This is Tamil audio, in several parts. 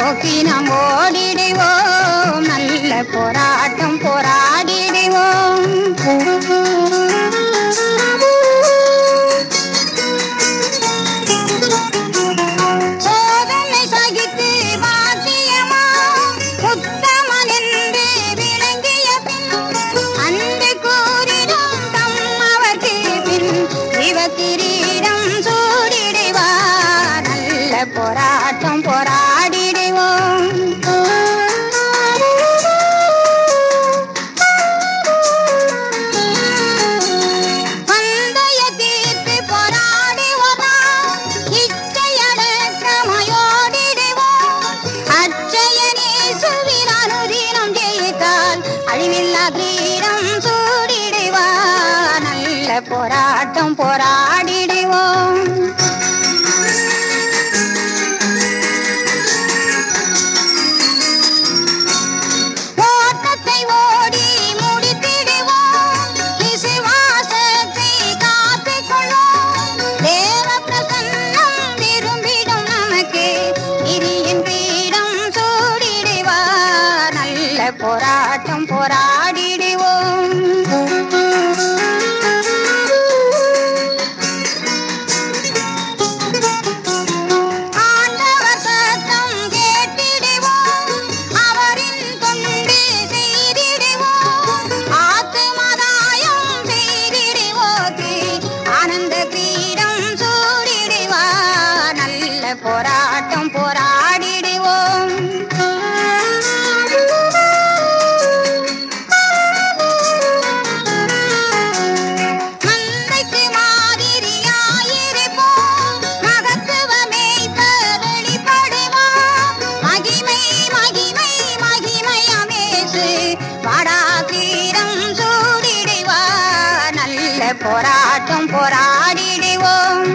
நோக்கி நாம் ஓடிடுவோம் நல்ல போராட்டம் போராடிடுவோம் சோதனை சகித்து பாக்கியமா உத்தமன் என்று விளங்கிய பின் அன்று கூறிடும் தம்மவர்க்கு பின் சிவகிரீடம் சூடிடுவார் நல்ல போராட்டம் போராடிடுவோம் பந்தய தீர்த்து போராடுவோம் இச்சையடக்கமையோடிடுவோம் அச்சயனே சுவின் அனுதினம் ஜெயித்தால் அழிவில்லா கிரீடம் சூடிடுவார் நல்ல போராட்டம் போராடிடுவோம் ஓட்டத்தை ஓடி முடித்திடுவோம் விசுவாசத்தை காத்துக் கொள்வோம் தேவ பிரசன்னம் விரும்பிடும் நமக்கு இரியின் பீடம் சூடிடுவார் நல்ல போராட்டம் போராடிடுவோம் ஆண்டவர் சத்தம் கேட்டிடுவோம் அவரின் தொண்டு செய்திடுவோம் ஆத்துமதாயம் செய்திடுவோக்கு ஆனந்த கிரீடம் சூடிடுவார் நல்ல போராட்டம் போராடிடுவோம் மந்தைக்கு மாதிரியாயிருப்போம் மகத்துவமே வெளிப்படுவோம் மகிமை மகிமை மகிமையமேசு வாடா தீரம் சூடிடுவார் நல்ல போராட்டம் போராடிடுவோம்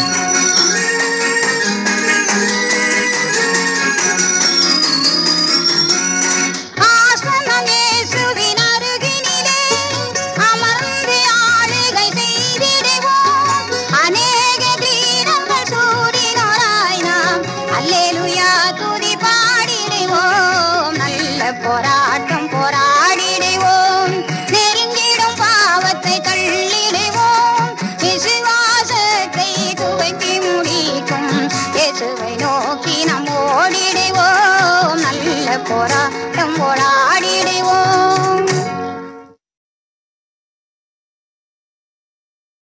ஆசனம் இயேசுவின் அருகினிலே அமர்ந்து ஆளுகை செய்திடுவோம். அநேக கிரீடங்கள் சூடினோராய் நாம் அல்லேலூயா துதி பாடிடுவோம். நல்ல போராட்டம் போராடிடுவோம். நெருங்கிடும் பாவத்தை தள்ளிடுவோம். விசுவாசத்தை துவக்கி முடிக்கும் இயேசுவை நோக்கி